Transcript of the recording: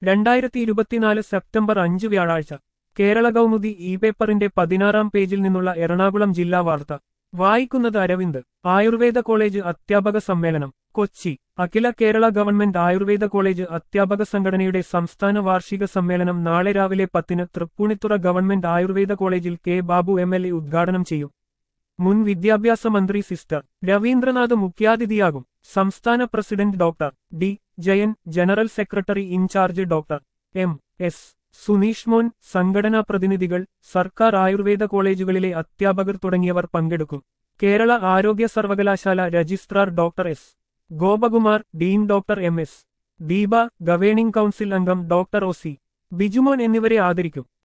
രണ്ടായിരത്തി ഇരുപത്തിനാല് സെപ്റ്റംബർ അഞ്ച് വ്യാഴാഴ്ച കേരള കൗമുദി ഇ പേപ്പറിന്റെ പതിനാറാം പേജിൽ നിന്നുള്ള എറണാകുളം ജില്ലാ വാർത്ത വായിക്കുന്നത് അരവിന്ദ് ആയുർവേദ കോളേജ് അധ്യാപക സമ്മേളനം കൊച്ചി അഖില കേരള ഗവൺമെന്റ് ആയുർവേദ കോളേജ് അധ്യാപക സംഘടനയുടെ സംസ്ഥാന വാർഷിക സമ്മേളനം നാളെ രാവിലെ പത്തിന് തൃപ്പൂണിത്തുറ ഗവൺമെന്റ് ആയുർവേദ കോളേജിൽ K Babu M L A ഉദ്ഘാടനം ചെയ്യും മുൻ വിദ്യാഭ്യാസ മന്ത്രി സിസ്റ്റർ രവീന്ദ്രനാഥ് മുഖ്യാതിഥിയാകും സംസ്ഥാന president doctor D Jayan general secretary in charge doctor M S Suneesh Mon സംഘടനാ പ്രതിനിധികൾ സർക്കാർ ആയുർവേദ കോളേജുകളിലെ അധ്യാപകർ തുടങ്ങിയവർ പങ്കെടുക്കും കേരള ആരോഗ്യ സർവകലാശാല registrar doctor S Gopakumar dean doctor M S Deepa governing council അംഗം ഡോക്ടർ ഒ സി ബിജുമോൻ എന്നിവരെ ആദരിക്കും